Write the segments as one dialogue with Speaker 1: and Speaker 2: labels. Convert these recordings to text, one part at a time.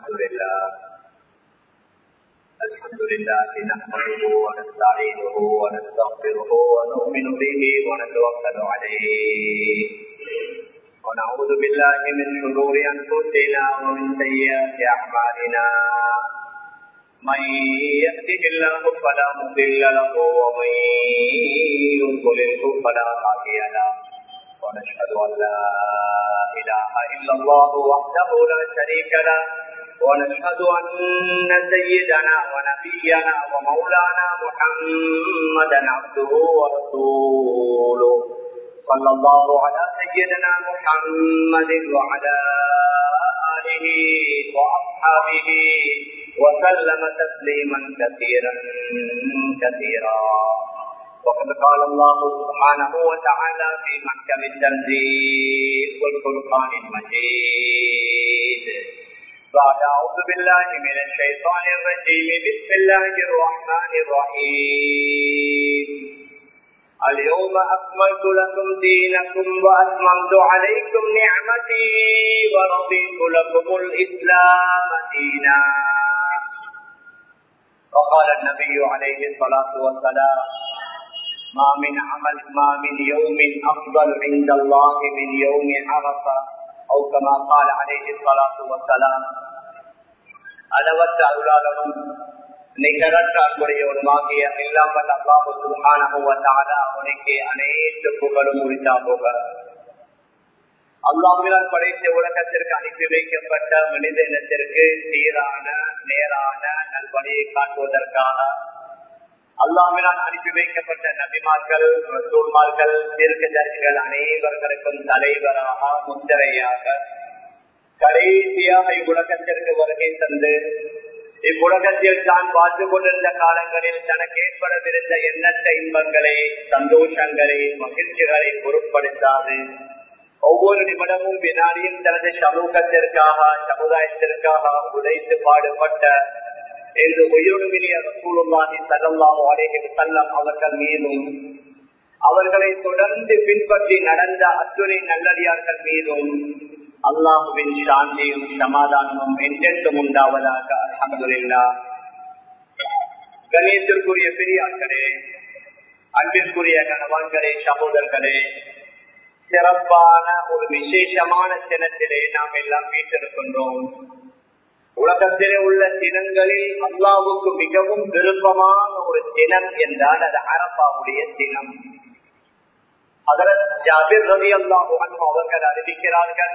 Speaker 1: الحمد لله الحمد لله نحمده ونستعينه ونستغفره ونؤمن به ونتوكل عليه ونعوذ بالله من شرور انفسنا ومن سيئات اعمالنا من يهده الله فلا مضل له ومن يضلله فلا هادي له ونشهد ان لا اله الا الله وحده لا شريك له ونشهد ان سيدنا ونبينا ومولانا محمدا عبده ورسوله صلى الله على سيدنا محمد وعلى اله واصحابه وسلم تسليما كثيرا كثيرا وقد قال الله سبحانه وتعالى في محكم التنزيل والفرقان المجيد بعد أعوذ بالله من الشيطان الرجيم بسم الله الرحمن الرحيم اليوم أكملت لكم دينكم وأتممت عليكم نعمتي ورضيت لكم الإسلام دينا وقال النبي عليه الصلاة والسلام ما من عمل ما من يوم أفضل عند الله من يوم عرفة أو كما قال عليه الصلاة والسلام அளவற்ற அருளாளரும் நிகரற்ற அன்புடையவனுமாகிய இல்லாமல் அல்லாஹு சுல்ஹானஹுவத்தால அவனுக்கு அனைத்து புகழும் உரித்தா போக அல்லாஹினால் படைத்த உலகத்திற்கு அனுப்பி வைக்கப்பட்ட மனித இனத்திற்கு சீரான நேரான நல்வழியை காட்டுவதற்காக அல்லாமினால் அனுப்பி வைக்கப்பட்ட நபிமார்கள் ரசூல்மார்கள் தீர்க்கதரிசிகள் அனைவர்களுக்கும் தலைவராக முத்திரையாக கடைசியாக இவ்வுலகத்திற்கு வருகை தந்து இவ்வுலகத்தில் தான் வாழ்ந்து கொண்டிருந்த காலங்களில் தனக்கு ஏற்படவிருந்த எண்ணற்ற இன்பங்களை சந்தோஷங்களை மகிழ்ச்சிகளை பொருட்படுத்தாது ஒவ்வொரு நிமிடமும் வினாடியும் தனது சமூகத்திற்காக சமுதாயத்திற்காக உழைத்து பாடுபட்ட என்று உயிருமினிய ரசூலுல்லாஹி சல்லாஹு அலைஹி வஸல்லம் அவர்கள் மீதும் அவர்களை தொடர்ந்து பின்பற்றி நடந்த அத்துணை நல்லடியார்கள் மீதும் அல்லாஹுவின் சாந்தியும் சமாதானமும் என்றென்றும் உண்டாவதாக அலமதுல்லா கணியத்திற்குரிய பெரியார்களே அன்பிற்குரிய கணவான்களே சகோதரர்களே சிறப்பான ஒரு விசேஷமான தினத்திலே நாம் எல்லாம் வீட்டிருக்கின்றோம் உலகத்திலே உள்ள தினங்களில் அல்லாவுக்கு மிகவும் விருப்பமான ஒரு தினம் என்றால் அது அரப்பாவுடைய தினம் அதற்கு ஜாபிர் ரவி அல்லாஹு அவர்கள் அறிவிக்கிறார்கள்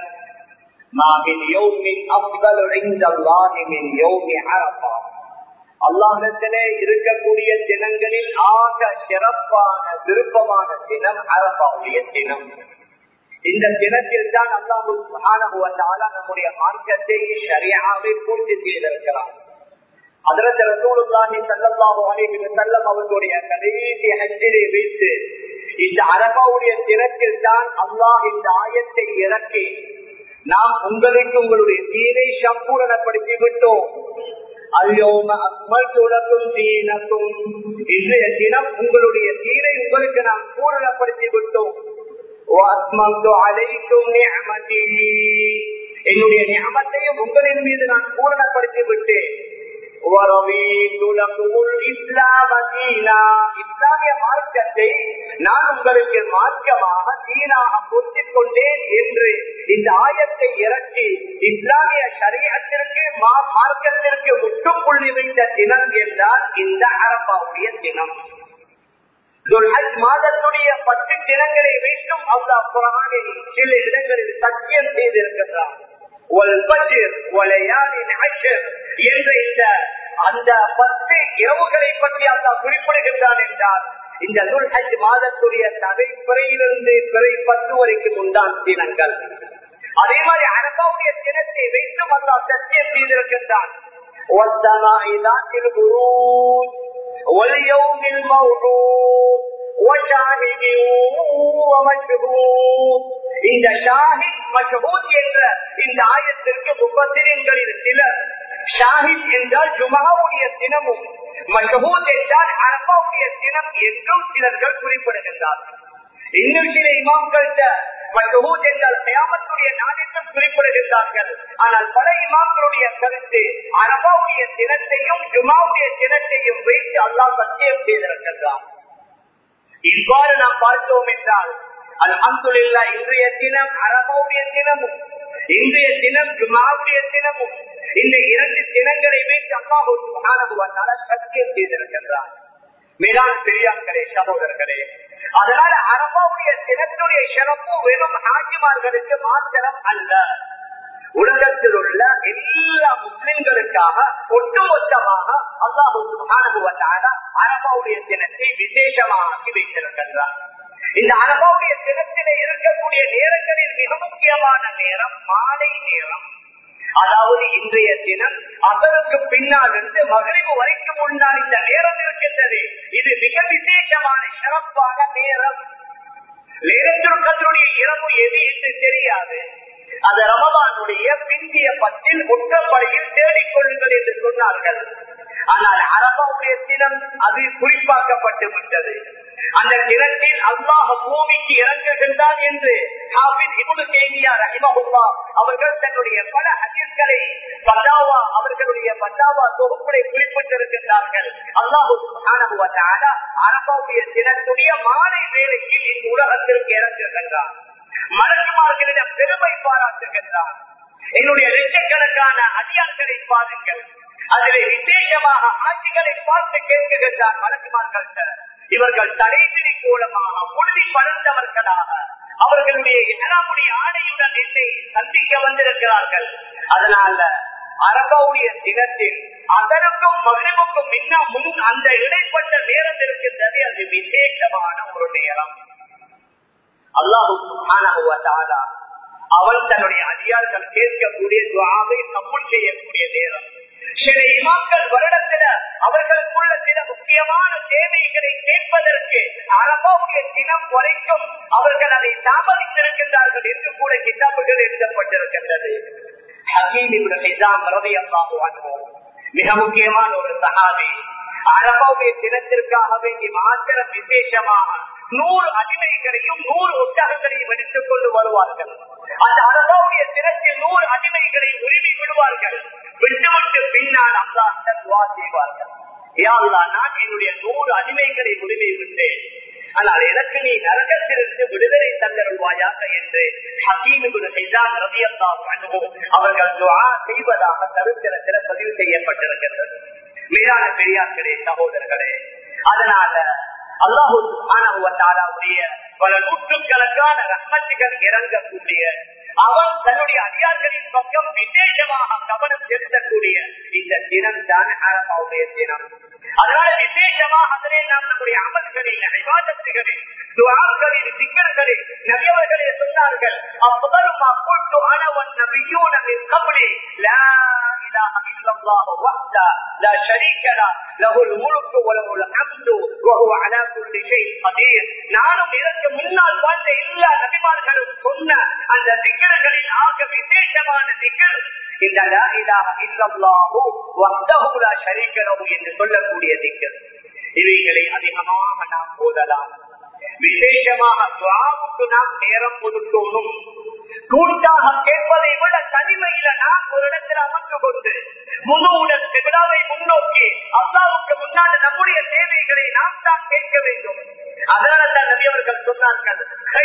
Speaker 1: அல்லாஹத்திலே இருக்கக்கூடிய தினங்களில் ஆக சிறப்பான விருப்பமான தினம் அரபாவுடைய தினம் இந்த தினத்தில் தான் அல்லாஹு நம்முடைய மார்க்கத்தை சரியாகவே பூர்த்தி செய்திருக்கிறார் அதற்கு ரசூலுல்லாஹி ஸல்லல்லாஹு அலைஹி வஸல்லம் அவர்களுடைய கடைசி ஹஜ்ஜிலே வைத்து இந்த அரபாவுடைய தினத்தில் தான் அல்லாஹ் இந்த ஆயத்தை இறக்கி நாம் உங்களுக்கு உங்களுடைய தீனை சம்பூரணப்படுத்தி விட்டோம் அல்யோம அக்மல்துலக்கும் தீனக்கும் இன்றைய தினம் உங்களுடைய தீனை உங்களுக்கு நாம் பூரணப்படுத்தி விட்டோம் என்னுடைய ஞாபகத்தையும் உங்களின் மீது நான் பூரணப்படுத்தி விட்டேன் இஸ்லாமிய மார்க்கத்தை நான் உங்களுக்கு மார்க்கமாக தீனாக பொருத்திக் கொண்டேன் என்று இந்த ஆயத்தை இறக்கி இஸ்லாமிய சரீரத்திற்கு மார்க்கத்திற்கு முற்றுப்புள்ளி வைத்த தினம் என்றால் இந்த அரப்பாவுடைய தினம் மாதத்துடைய பத்து தினங்களை வைத்தும் அல்லா குரானில் சில இடங்களில் சத்தியம் செய்திருக்கிறார் என்ற இந்த அந்த பத்து இரவுகளை பற்றி அல்லா குறிப்பிடுகின்றான் என்றால் இந்த துல்ஹஜ் மாதத்துடைய தலை பிறையிலிருந்து பிறை பத்து வரைக்கும் உண்டான் தினங்கள் அதே மாதிரி அரபாவுடைய தினத்தை வைத்தும் அல்லா சத்தியம் செய்திருக்கின்றான் واليوم الموعود وشاهد ومشهود இந்த ஷாஹித் மஷஹூத் என்ற இந்த ஆயத்திற்கு முப்பத்திரங்களில் சிலர் ஷாஹித் என்றால் ஜுமாவுடைய தினமும் மஷஹூத் என்றால் அரபாவுடைய தினம் என்றும் சிலர்கள் குறிப்பிடுகின்றார்கள் இன்னும் சில இமாம்கள்ட்ட மஷஹூத் என்றால் கயாமத்துடைய நாளிலும் குறிப்பிடுகின்றார்கள் ஆனால் பல இமாம்களுடைய கருத்து அரபாவுடைய தினத்தையும் ஜுமாவுடைய தினத்தையும் வைத்து அல்லாஹ் சத்தியம் செய்திருக்கின்றார் இவ்வாறு நாம் பார்த்தோம் என்றால் அல்ஹம்துலில்லா இன்றைய தினம் அரபாவுடைய தினமும் இன்றைய தினம் ஜுமாவுடைய தினமும் இந்த இரண்டு தினங்களை வைத்து அல்லாஹு சுப்ஹானஹு வ தஆலா சத்தியம் செய்திருக்கின்றார் மேலான பெரியார்களே சகோதரர்களே அதனால அரபாவுடைய தினத்துடைய சிறப்பு வெறும் ஹாஜிமார்களுக்கு மாத்திரம் அல்ல உலகத்தில் உள்ள எல்லா முஸ்லிம்களுக்காக ஒட்டுமொத்தமாக அல்லாஹு சுப்ஹானஹு வ தஆலா அரபாவுடைய தினத்தை விசேஷமாக்கி வைத்திருக்கின்றார் இந்த அரபாவுடைய தினத்திலே இருக்கக்கூடிய நேரங்களில் மிக முக்கியமான நேரம் மாலை நேரம் அதாவது இன்றைய தினம் அதற்கு பின்னால் இருந்து மகிழ்வு வரைக்கும் முன்னால் இந்த நேரம் இருக்கின்றது இது மிக விசேஷமான சிறப்பான நேரம் நேரத்திற்கதனுடைய இரவு எது என்று தெரியாது அது ரமபானுடைய பிந்திய பத்தில் ஒற்றப்படையில் தேடிக்கொள்ளுங்கள் என்று சொன்னார்கள் ஆனால் அரபாவுடைய தினம் அது குறிப்பாக்கப்பட்டு விட்டது அந்த தினத்தில் அல்லாஹ் பூமிக்கு இறங்குகின்றான் என்று அவர்கள் தன்னுடைய பல ஹதீஸ்களை பதாவா அவர்களுடைய பதாவா தொகுப்புரை குறிப்பிட்டிருக்கின்றார்கள் அல்லாஹு அரபாவுடைய தினத்துடைய மாலை வேலைக்கு இந்த உலகத்திற்கு இறங்குகின்றார் மலக்குமார்களிடம் பெருமை பாராட்டுகின்றார் என்னுடைய லட்சக்கணக்கான அதிகாரிகளை பாருங்கள் அதிலே விசேஷமாக ஆட்சிகளை பார்த்து கேட்குகின்றார் மலக்குமார்கள் இவர்கள் தலைவிரி மூலமாக பொழுதி பறந்தவர்களாக அவர்களுடைய இஸ்லாமுடைய ஆடையுடன் என்னை சந்திக்க வந்திருக்கிறார்கள் அதனால அரபாவுடைய தினத்தில் அதற்கும் மகிழ்வுக்கும் முன்ன முன் அந்த இடைப்பட்ட நேரம் இருக்கின்றது அது விசேஷமான ஒரு நேரம் அல்லாஹு அவன் தன்னுடைய அதிகாரிகள் கேட்கக்கூடிய துவாவை கபூல் செய்யக்கூடிய நேரம் சில இமாம்கள் வருடத்தில அவர்களுக்குள்ள சில முக்கியமான தேவைகளை கேட்பதற்கு அரபாவுடைய தினம் வரைக்கும் அவர்கள் அதை தாமதித்திருக்கின்றார்கள் என்று கூட கிதாபுகள் எழுதப்பட்டிருக்கின்றது மிக முக்கியமான ஒரு சகாபி அரபாவுடைய தினத்திற்காக வேண்டி மாத்திரம் விசேஷமாக நூறு அடிமைகளையும் நூறு ஒட்டகங்களையும் எடுத்துக் கொண்டு வருவார்கள் அந்த அரபாவுடைய தினத்தில் நூறு அடிமைகளை உரிமை விடுவார்கள் விட்டுவிட்டு பின்னால் அல்லா அந்த துவா செய்வார்கள் நான் என்னுடைய நூறு அடிமைகளை உரிமை விட்டேன் ஆனால் எனக்கு நீ நரகத்திலிருந்து விடுதலை தந்தருள்வாயாக என்று அவர்கள் துவா செய்வதாக கருத்திரத்தில் பதிவு செய்யப்பட்டிருக்கின்றது மீதான பெரியார்களே சகோதரர்களே அதனால அல்லாஹூடைய பல நூற்றுக்கணக்கான ரத்னத்துகள் இறங்கக்கூடிய அவன் தன்னுடைய அதிகாரிகளின் பக்கம் விசேஷமாக கவனம் செலுத்தக்கூடிய இந்த தினம் தான் அரபாவுடைய தினம் அதனால விசேஷமாக அதிலே நாம் நம்முடைய அமல்களில் விவாதத்துகளில் துவாக்களில் சிக்கல்களில் நபியவர்களே சொன்னார்கள் அப்பதரும் அப்பொழுது அனவன் நபியூனமின் கபலி லா إله إلا الله وحده لا شريك له له الملك وله الحمد وهو على كل شيء قدير நானும் இதற்கு முன்னால் வாழ்ந்த எல்லா நபிமார்களும் சொன்ன அந்த திக்கர்களின் ஆக விசேஷமான திக்கர் இந்த லா இலாஹ இல்லல்லாஹு வஹ்தஹு லா ஷரீக லஹு என்று சொல்லக்கூடிய திக்கர் இவைகளை அதிகமாக நாம் போதலாம் விசேஷமாக துவாவுக்கு நாம் நேரம் ஒதுக்கணும் கூட்டாக கேட்பதை விட தனிமையில நாம் ஒரு இடத்தில் அமர்ந்து கொண்டு முழுவுடன் விழாவை முன்னோக்கி அல்லாவுக்கு முன்னாடி நம்முடைய தேவைகளை நாம் தான் கேட்க வேண்டும் அதனால தான் நபி அவர்கள் சொன்னார்கள்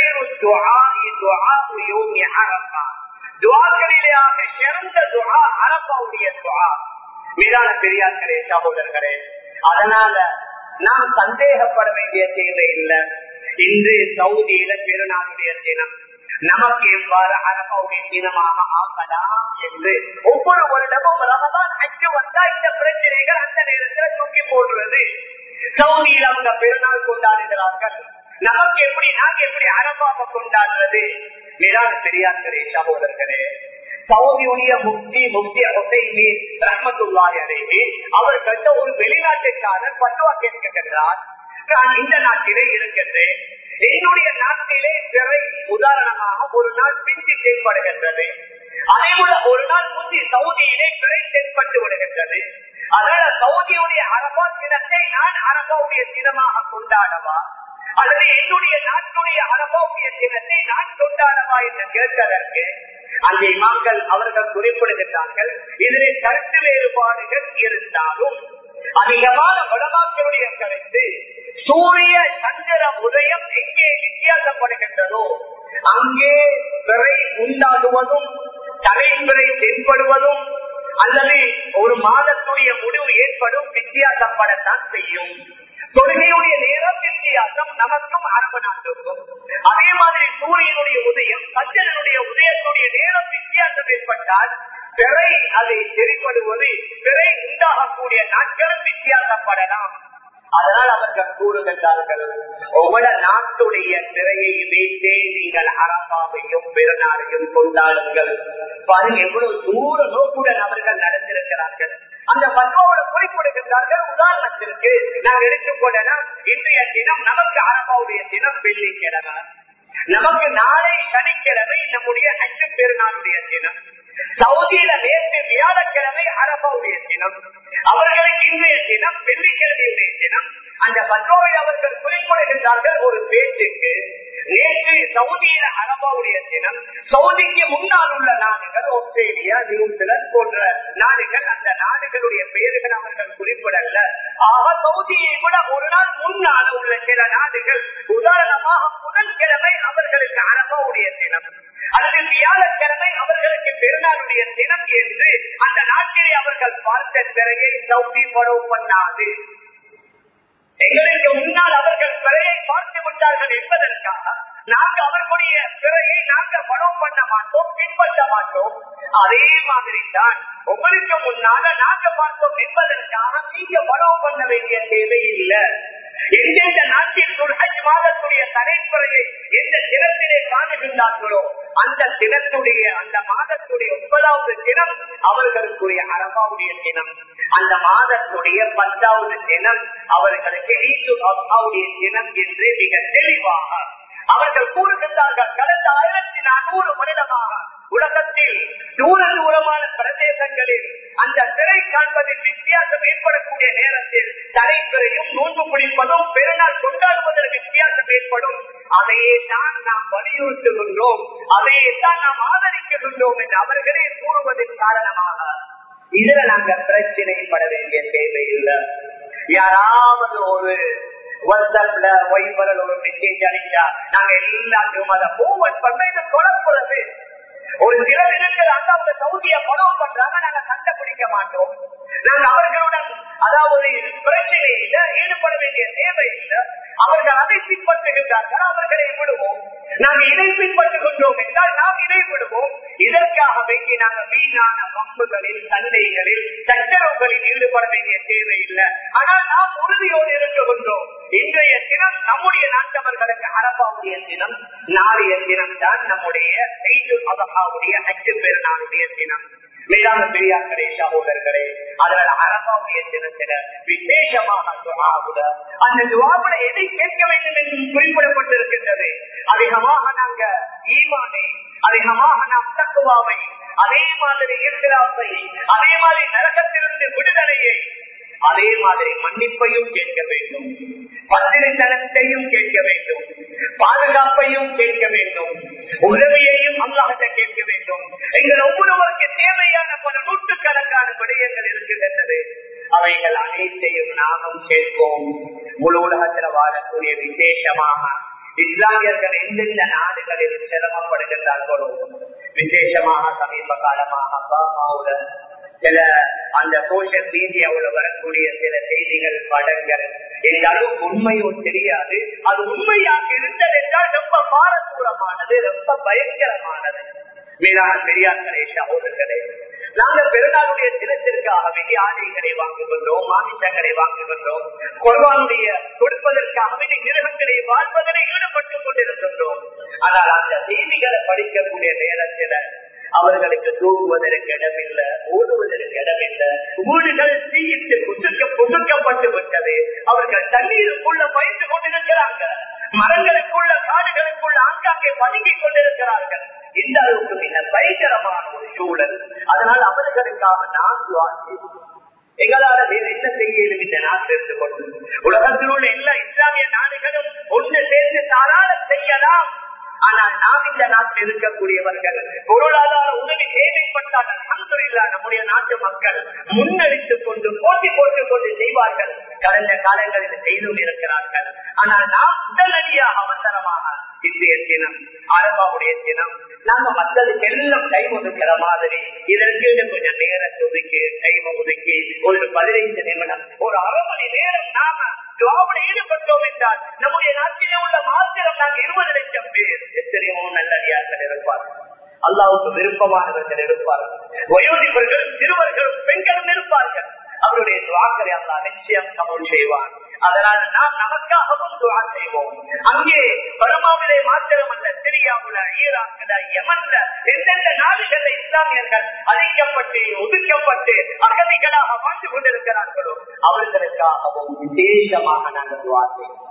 Speaker 1: துவாக்களிலே ஆக சிறந்த துவா அரப்பாவுடைய துவா மீதான பெரியார்களே சகோதரர்களே அதனால நாம் சந்தேகப்பட வேண்டிய தேவை இல்லை இன்று சவுதியில பெருநாளுடைய தினம் நமக்கு எவ்வாறு அரபாவுடைய தினமாக ஆகலாம் என்று ஒவ்வொரு வருடமும் ரமதான் அச்சு வந்தா இந்த பிரச்சனைகள் அந்த நேரத்தில் தூக்கி போடுறது சவுதியில் அவங்க பெருநாள் கொண்டாடுகிறார்கள் நமக்கு எப்படி நாங்க எப்படி அரபாக கொண்டாடுறது மேலான பெரியார்களே சகோதரர்களே சவுதியுடைய முக்தி முக்தி ஹொசைமி ரஹமத்துல்லாஹி அலைஹி அவர்கள்ட்ட ஒரு வெளிநாட்டுக்காரர் பட்டுவா கேட்கிறார் நான் இந்த நாட்டிலே இருக்கின்றேன் என்னுடைய நாட்டிலே பிறை உதாரணமாக ஒரு நாள் பிந்தி தென்படுகின்றது அதே போல ஒரு நாள் முந்தி சவுதியிலே பிறை தென்பட்டு விடுகின்றது அதனால சவுதியுடைய அரபா தினத்தை நான் அரபாவுடைய தினமாக கொண்டாடவா அல்லது என்னுடைய நாட்டுடைய அரபாவுடைய தினத்தை நான் கொண்டாடவா என்று கேட்பதற்கு அந்த இமாம்கள் அவர்கள் குறிப்பிடுகின்றார்கள் இதில் கருத்து வேறுபாடுகள் இருந்தாலும் அதிகமான வடமாக்களுடைய கருத்து சூரிய சந்திர உதயம் எங்கே வித்தியாசப்படுகின்றதோ அங்கே பிறை உண்டாகுவதும் தலைப்பிறை தென்படுவதும் அல்லது ஒரு மாதத்துடைய முடிவு ஏற்படும் வித்தியாசப்படத்தான் செய்யும் தொழுகையுடைய நேரம் வித்தியாசம் நமக்கும் அரபு நாட்டுக்கும் அதே மாதிரி சூரியனுடைய உதயம் சந்திரனுடைய உதயத்துடைய நேரம் வித்தியாசம் ஏற்பட்டால் பிறை அதை தெரிப்படுவது பிறை உண்டாகக்கூடிய நாட்களும் வித்தியாசப்படலாம் அதனால் அவர்கள் கூறுகின்றார்கள் ஒவ்வொரு நாட்டுடைய திரையை வைத்தே நீங்கள் அரபாவையும் பெருநாளையும் கொண்டாடுங்கள் பாருங்க எவ்வளவு தூர நோக்குடன் அவர்கள் நடந்திருக்கிறார்கள் அந்த பண்போட குறிப்பிடுகின்றார்கள் உதாரணத்திற்கு நாம் எடுத்துக்கொள்ளலாம் இன்றைய தினம் நமக்கு அரபாவுடைய தினம் வெள்ளிக்கிழமை நமக்கு நாளை சனிக்கிழமை நம்முடைய அச்சு பெருநாளுடைய தினம் சவுதியில நேற்று வியாழக்கிழமை அரபாவுடைய தினம் அவர்களுக்கு இன்றைய தினம் வெள்ளிக்கிழமையுடைய தினம் அந்த பற்றோரை அவர்கள் குறிப்பிடுகின்றார்கள் ஒரு பேச்சுக்கு நேற்று சவுதியில அரபாவுடைய தினம் சவுதிக்கு முன்னால் உள்ள நாடுகள் ஆஸ்திரேலியா நியூசிலாந்து போன்ற நாடுகள் அந்த நாடுகளுடைய பெயர்கள் அவர்கள் குறிப்பிடல ஆக சவுதியை விட ஒரு நாள் முன்னால உள்ள சில நாடுகள் உதாரணமாக புதன்கிழமை அவர்களுக்கு அரபாவுடைய தினம் அல்லது வியாழக்கிழமை அவர்களுக்கு பெருநாளுடைய தினம் என்று அந்த நாட்டிலே அவர்கள் பார்த்த பிறையை சவுதி படவு பண்ணாது எங்களுக்கு முன்னால் அவர்கள் பிறையை பார்த்து விட்டார்கள் என்பதற்காக நாங்கள் அவர்களுடைய பிறையை நாங்கள் படவு பண்ண மாட்டோம் பின்பற்ற மாட்டோம் அதே மாதிரி தான் உங்களுக்கு முன்னால நாங்க பார்த்தோம் என்பதற்காக நீங்க படவு பண்ண வேண்டிய தேவை இல்லை எந்தெந்த நாட்டில் ஹஜ் மாதத்துடைய தலைப்புறையை எந்த தினத்திலே காணுகின்றார்களோ அந்த தினத்துடைய அந்த மாதத்துடைய ஒன்பதாவது தினம் அவர்களுக்குரிய அரபாவுடைய தினம் அந்த மாதத்துடைய பத்தாவது தினம் அவர்களுக்கு ஈசு அப்பாவுடைய தினம் என்று மிக தெளிவாக அவர்கள் கூறுகின்றார்கள் கடந்த ஆயிரத்தி நானூறு வருடமாக உலகத்தில் தூர தூரமான பிரதேசங்களில் அந்த சிறை காண்பதில் வித்தியாசம் ஏற்படக்கூடிய நேரத்தில் தலைப்பிறையும் நோன்பு பிடிப்பதும் பெருநாள் கொண்டாடுவதற்கு வித்தியாசம் ஏற்படும் அதையே தான் நாம் வலியுறுத்துகின்றோம் அதையே தான் நாம் ஆதரிக்கின்றோம் என்று அவர்களே கூறுவதன் காரணமாக இதுல நாங்க பிரச்சனைப்பட வேண்டிய தேவையில்லை யாராவது ஒரு வாட்ஸ்அப்ல வைபரில் ஒரு மெசேஜ் அனுப்பிச்சா நாங்க எல்லாத்தையும் அதை போவர்ட் பண்ண இதை குழப்புறது ஒரு சிலர் இருக்கிறாங்க அவங்க சவுதிய ஃபாலோ பண்றாங்க நாங்க சண்டை பிடிக்க மாட்டோம் நாங்க அவர்களுடன் அதாவது பிரச்சனையில ஈடுபட வேண்டிய தேவை இல்லை அவர்கள் அதை பின்பற்றுகின்றார்கள் அவர்களை விடுவோம் நாம் இதை பின்பற்றுகின்றோம் என்றால் நாம் இதை விடுவோம் இதற்காக வேண்டி நாங்கள் வீணான வம்புகளில் சண்டைகளில் சச்சரவுகளில் ஈடுபட வேண்டிய தேவை இல்லை ஆனால் நாம் உறுதியோடு இருக்கின்றோம் இன்றைய தினம் நம்முடைய நாட்டவர்களுக்கு அரபாவுடைய தினம் நாளைய தினம் தான் நம்முடைய அபகாவுடைய அச்சு பெருநாளுடைய தினம் மேலான பெரியார்களே சகோதரர்களே அதனால அரபாவுடைய தினத்தில விசேஷமாக துவாவுட அந்த துவாவுட எதை கேட்க வேண்டும் என்று குறிப்பிடப்பட்டிருக்கின்றது அதிகமாக நாங்க ஈமானை அதிகமாக நாம் தக்குவாவை அதே மாதிரி இருக்கிறாப்பை அதே மாதிரி நரகத்திலிருந்து விடுதலையை அதே மாதிரி மன்னிப்பையும் கேட்க வேண்டும் பத்திரித்தனத்தையும் கேட்க வேண்டும் பாதுகாப்பையும் கேட்க வேண்டும் உதவியையும் அல்லாஹத்தை கேட்க வேண்டும் எங்கள் ஒவ்வொருவருக்கு தேவையான பல நூற்றுக்கணக்கான விடயங்கள் இருக்கின்றது அவைகள் அனைத்தையும் நாமும் கேட்போம் முழு உலகத்தில் வாழக்கூடிய விசேஷமாக இஸ்லாமியர்கள் எந்தெந்த நாடுகளில் சிரமப்படுகின்றார்களோ விசேஷமாக சமீப காலமாக பாமாவுடன் சில அந்த சோசியல் மீடியாவில் வரக்கூடிய சில செய்திகள் படங்கள் எந்த அளவுக்கு உண்மையோ தெரியாது அது உண்மையாக இருந்தது என்றால் ரொம்ப பாரதூரமானது ரொம்ப பயங்கரமானது மேலான பெரியார்களே சகோதரர்களே நாங்கள் பெருநாளுடைய தினத்திற்காக வேண்டி ஆடைகளை வாங்குகின்றோம் மாமிசங்களை வாங்குகின்றோம் குர்பானுடைய கொடுப்பதற்காக வேண்டி மிருகங்களை வாழ்வதனை ஈடுபட்டுக் கொண்டிருக்கின்றோம் ஆனால் அந்த செய்திகளை படிக்கக்கூடிய நேரத்தில் அவர்களுக்கு தூங்குவதற்கு இடமில்லை ஓடுவதற்கு இடமில்லை வீடுகள் தீயிட்டு புதுக்க புதுக்கப்பட்டு விட்டது அவர்கள் தண்ணீருக்குள்ள பயந்து கொண்டிருக்கிறாங்க மரங்களுக்குள்ள காடுகளுக்குள்ள ஆங்காங்கே பதுங்கிக் கொண்டிருக்கிறார்கள் இந்த அளவுக்கு மிக பயங்கரமான ஒரு சூழல் அதனால் அவர்களுக்காக நான் எங்களால வேறு என்ன செய்யலும் இந்த நாட்டில் இருந்து கொண்டு உலகத்தில் உள்ள எல்லா இஸ்லாமிய நாடுகளும் ஒன்று சேர்ந்து தாராளம் செய்யலாம் ஆனால் நாம் இந்த நாட்டில் இருக்கக்கூடியவர்கள் பொருளாதார உதவி தேவைப்பட்டால் அல்ஹம்துலில்லாஹ் நம்முடைய நாட்டு மக்கள் முன்னெடுத்துக் கொண்டு போட்டி போட்டுக் கொண்டு செய்வார்கள் கடந்த காலங்களில் செய்தும் இருக்கிறார்கள் ஆனால் நாம் உடனடியாக அவசரமாக இன்றைய தினம் ஆரம்பாவுடைய தினம் நாம மக்களுக்கு எல்லாம் டைம் ஒதுக்கிற மாதிரி இதற்கு இன்னும் கொஞ்சம் நேரத்தை ஒதுக்கி டைம் ஒதுக்கி ஒரு பதினைந்து நிமிடம் ஒரு அரை மணி நேரம் நாம துவாவோட ஈடுபட்டோம் என்றால் நம்முடைய நாட்டிலே உள்ள மாத்திரம் நாங்கள் இருபது லட்சம் பேர் எத்தனையோ நல்லடியார்கள் இருப்பார்கள் அல்லாவுக்கு விருப்பமானவர்கள் இருப்பார்கள் வயோதிபர்களும் சிறுவர்களும் பெண்களும் இருப்பார்கள் அவருடைய துவாக்களை அல்லா நிச்சயம் கமல் செய்வார் அதனால் நாம் நமக்காகவும் துவா செய்வோம் அங்கே பரமாவிலே மாத்திரம் அல்ல சிரியாவுல ஈராக்குல யமன்ல எந்தெந்த நாடுகள்ல இஸ்லாமியர்கள் அழிக்கப்பட்டு ஒதுக்கப்பட்டு அகதிகளாக வாழ்ந்து கொண்டிருக்கிறார்களோ அவர்களுக்காகவும் விசேஷமாக நாங்கள் துவா செய்வோம்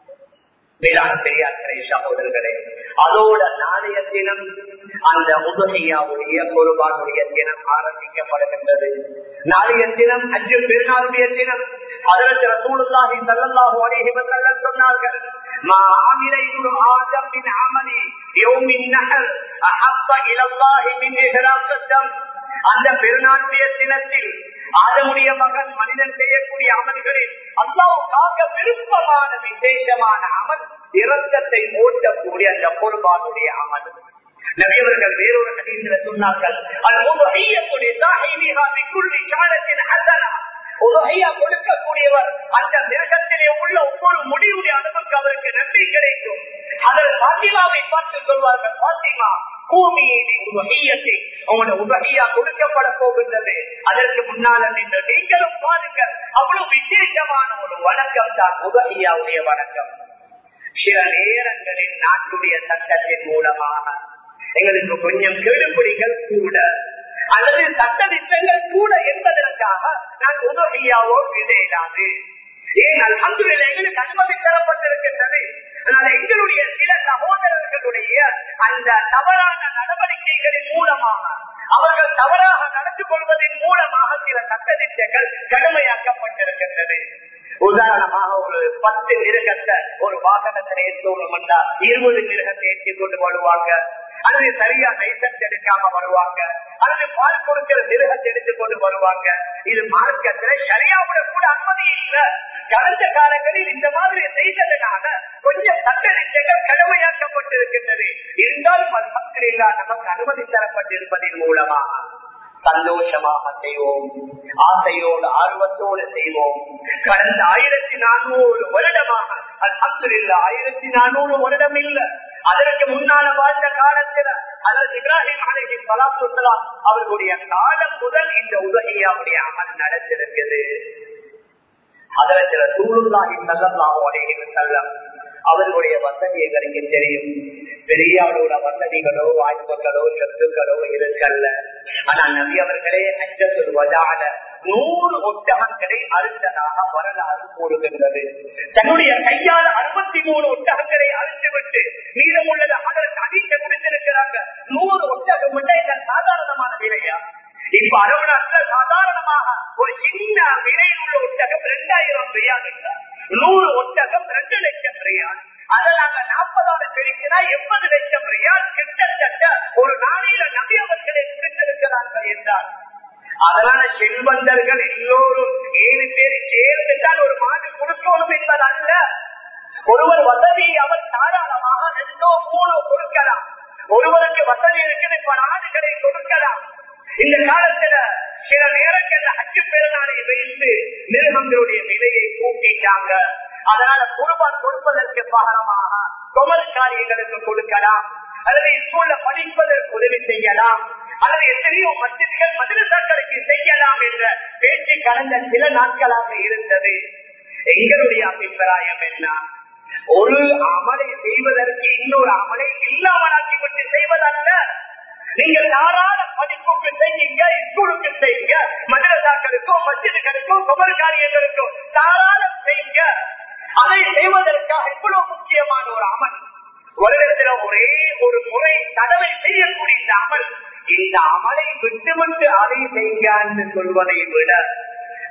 Speaker 1: மேலான பெரியார்களே சகோதரர்களே அதோட நாளைய தினம் அந்த உதகையாவுடைய குருபானுடைய தினம் ஆரம்பிக்கப்படுகின்றது நாளைய தினம் அஞ்சு பெருநாளுடைய தினம் அதற்கு ரசூலுல்லாஹி ஸல்லல்லாஹு அலைஹி வஸல்லம் சொன்னார்கள் மா ஆமில இப்னு ஆதம் மின் அமலி யௌமின் நஹர் அஹப்ப இலல்லாஹி மின் இஹ்ராக்கத்தம் அந்த பெருநாளுடைய தினத்தில் ஆதமுடைய மகன் மனிதன் செய்யக்கூடிய அமல்களில் அல்லாவுக்காக விருப்பமான விசேஷமான அமல் இரக்கத்தை ஓட்டக்கூடிய அந்த பொறுப்பானுடைய அமல் நபியவர்கள் வேறொரு கடிதத்துல சொன்னார்கள் அது உதகையக்கூடிய சாஹிபிஹா பிக்குள்ளி சாலத்தின் ஹசனா உதகையா கொடுக்கக்கூடியவர் அந்த மிருகத்திலே உள்ள ஒவ்வொரு முடிவுடைய அளவுக்கு அவருக்கு நன்றி கிடைக்கும் அதில் பாத்திமாவை பார்த்து சொல்வார்கள் பாத்திமா பூமியை உதகையத்தை உங்களோட உதகையா கொடுக்கப்பட போகின்றது அதற்கு முன்னால நின்று நீங்களும் பாருங்கள் அவ்வளவு விசேஷமான ஒரு வணக்கம் தான் உதகையாவுடைய வணக்கம் சில நேரங்களில் நாட்டுடைய சட்டத்தின் மூலமாக எங்களுக்கு கொஞ்சம் கெடுபிடிகள் கூட அல்லது சட்ட திட்டங்கள் கூட என்பதற்காக நான் உதவியாவோ விதையிடாது ஏன் அல்ஹம்துலில்லாஹ் எங்களுக்கு அனுமதி தரப்பட்டிருக்கின்றது அதனால எங்களுடைய சில சகோதரர்களுடைய அந்த தவறான நடவடிக்கைகளின் மூலமாக அவர்கள் தவறாக நடந்து கொள்வதன் மூலமாக சில சட்டத்திட்டங்கள் கடுமையாக்கப்பட்டிருக்கின்றது உதாரணமாக ஒரு பத்து மிருகத்தை ஒரு வாகனத்தில் ஏற்றோம் என்றால் இருபது மிருகத்தை ஏற்றி கொண்டு வருவாங்க அல்லது சரியா லைசன்ஸ் எடுக்காம வருவாங்க அல்லது பால் கொடுக்கிற மிருகத்தை எடுத்துக் கொண்டு வருவாங்க இது மார்க்கத்துல சரியாவோட கூட அனுமதி இல்லை கடந்த காலங்களில் இந்த மாதிரி செய்ததனால கொஞ்சம் சட்டத்திட்டங்கள் கடுமையாக்கப்பட்டிருக்கின்றது இருந்தாலும் அது மக்கள் எல்லாம் நமக்கு அனுமதி தரப்பட்டிருப்பதன் மூலமாக சந்தோஷமாக செய்வோம் ஆசையோடு ஆர்வத்தோடு செய்வோம் கடந்த ஆயிரத்தி நானூறு வருடமாக அல்ஹம்துலில்லா ஆயிரத்தி நானூறு வருடம் இல்ல அதற்கு முன்னால வாழ்ந்த காலத்துல அல்லது இப்ராஹிம் அலைஹி ஸலாத்து வஸலாம் அவர்களுடைய காலம் முதல் இந்த உதகையாவுடைய அமல் நடந்திருக்குது அதற்கு ரசூலுல்லாஹி ஸல்லல்லாஹு அலைஹி வஸல்லம் அவர்களுடைய வசதி எங்களுக்கு தெரியும் பெரியாளோட வசதிகளோ வாய்ப்புகளோ சொத்துக்களோ இருக்கல்ல ஆனா நபி அவர்களே அச்சத்தில் வதால நூறு ஒட்டகங்களை அறுத்ததாக வரலாறு கூறுகின்றது தன்னுடைய கையால் அறுபத்தி மூணு ஒட்டகங்களை அறுத்து விட்டு மீதமுள்ளது அதற்கு அடிக்க கொடுத்திருக்கிறாங்க நூறு ஒட்டகம் என்ன சாதாரணமான விலையா இப்ப அரபு நாட்டுல சாதாரணமாக ஒரு சின்ன விலையில் உள்ள ஒட்டகம் இரண்டாயிரம் ரியால் நூறு ஒட்டகம் ரெண்டு லட்சம் ரியால் அதை நாங்க நாற்பதாவது பெருக்கினா எண்பது லட்சம் ரியால் கிட்டத்தட்ட ஒரு நாளையில நபி அவர்களை கொடுத்திருக்கிறார்கள் என்றால் அதனால செல்வந்தர்கள் எல்லோரும் ஏழு பேர் சேர்ந்துதான் ஒரு மாடு கொடுக்கணும் என்பது அல்ல ஒருவர் வசதி அவர் தாராளமாக ரெண்டோ மூணோ கொடுக்கலாம் ஒருவருக்கு வசதி இருக்குது இப்ப நாடுகளை கொடுக்கலாம் இந்த காலத்துல சில நேரங்கள்ல அச்சு பெருநாளை வைத்து மிருகங்களுடைய விலையை கூட்டிட்டாங்க அதனால குருபான் கொடுப்பதற்கு பகரமாக கொமர் காரியங்களுக்கு கொடுக்கலாம் அல்லது ஸ்கூல்ல படிப்பதற்கு உதவி செய்யலாம் அல்லது எத்தனையோ மசிதிகள் மதுரசாக்களுக்கு செய்யலாம் என்ற பேச்சு கடந்த சில நாட்களாக இருந்தது எங்களுடைய அபிப்பிராயம் என்ன ஒரு அமலை செய்வதற்கு இன்னொரு அமலை இல்லாமலாக்கிவிட்டு செய்வதல்ல நீங்கள் தாராள படிப்புக்கு செய்யுங்க ஸ்கூலுக்கு செய்யுங்க மதரசாக்களுக்கோ மசிதுகளுக்கோ குமர் காரியங்களுக்கோ தாராளம் செய்யுங்க அதை செய்வதற்காக இவ்வளவு முக்கியமான ஒரு அமல் வருடத்துல ஒரே ஒரு முறை தடவை செய்யக்கூடிய இந்த அமல் இந்த அமலை விட்டுவிட்டு அதை செய்யுங்க என்று சொல்வதை விட